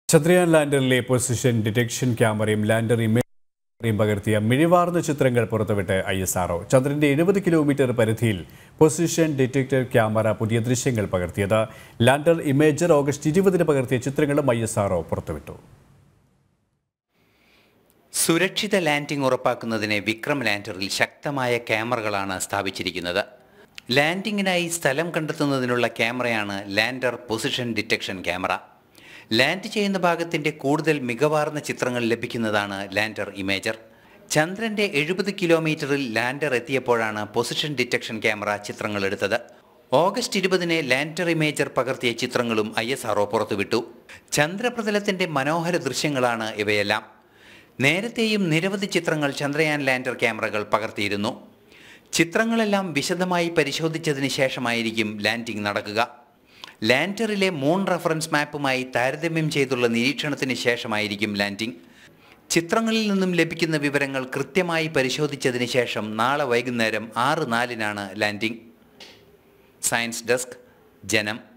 ചന്ദ്രയാൻ ലാൻഡറിലെ position detection ക്യാമറയും lander ഇമേജും പകർത്തിയ മിഴിവാർന്ന ചിത്രങ്ങൾ പുറത്തുവിട്ട് ഐ എസ് ആർഒ ചന്ദ്രന്റെ എഴുപത് കിലോമീറ്റർ പരിധിയിൽ പൊസിഷൻ ഡിറ്റക്ടർ ക്യാമറ പുതിയ ദൃശ്യങ്ങൾ പകർത്തിയത് ലാൻഡർ ഇമേജർ ഓഗസ്റ്റ് ഇരുപതിന് പകർത്തിയ ചിത്രങ്ങളും ഐ എസ് ആർഒ പുറത്തുവിട്ടു സുരക്ഷിത ലാൻഡിംഗ് ഉറപ്പാക്കുന്നതിന് വിക്രം ലാൻഡറിൽ ശക്തമായ ക്യാമറകളാണ് സ്ഥാപിച്ചിരിക്കുന്നത് ലാൻഡിങ്ങിനായി സ്ഥലം കണ്ടെത്തുന്നതിനുള്ള ക്യാമറയാണ് lander position detection camera land ചെയ്യുന്ന ഭാഗത്തിൻ്റെ കൂടുതൽ മികവാർന്ന ചിത്രങ്ങൾ ലഭിക്കുന്നതാണ് ലാൻഡർ ഇമേജർ ചന്ദ്രന്റെ എഴുപത് കിലോമീറ്ററിൽ ലാൻഡർ എത്തിയപ്പോഴാണ് പൊസിഷൻ ഡിറ്റക്ഷൻ ക്യാമറ ചിത്രങ്ങൾ എടുത്തത് ഓഗസ്റ്റ് ഇരുപതിന് ലാൻഡർ ഇമേജർ പകർത്തിയ ചിത്രങ്ങളും ഐ എസ് ആർഒ പുറത്തുവിട്ടു ചന്ദ്രപ്രതലത്തിന്റെ മനോഹര ദൃശ്യങ്ങളാണ് ഇവയെല്ലാം നേരത്തെയും നിരവധി ചിത്രങ്ങൾ ചന്ദ്രയാൻ ലാൻഡർ ക്യാമറകൾ പകർത്തിയിരുന്നു ചിത്രങ്ങളെല്ലാം വിശദമായി പരിശോധിച്ചതിന് ശേഷമായിരിക്കും ലാൻഡിംഗ് നടക്കുക ലാൻഡറിലെ മൂൺ റഫറൻസ് മാപ്പുമായി താരതമ്യം ചെയ്തുള്ള നിരീക്ഷണത്തിന് ശേഷമായിരിക്കും ലാൻഡിംഗ് ചിത്രങ്ങളിൽ നിന്നും ലഭിക്കുന്ന വിവരങ്ങൾ കൃത്യമായി പരിശോധിച്ചതിന് ശേഷം നാളെ വൈകുന്നേരം ആറ് നാലിനാണ് ലാൻഡിംഗ് സയൻസ് ഡെസ്ക് ജനം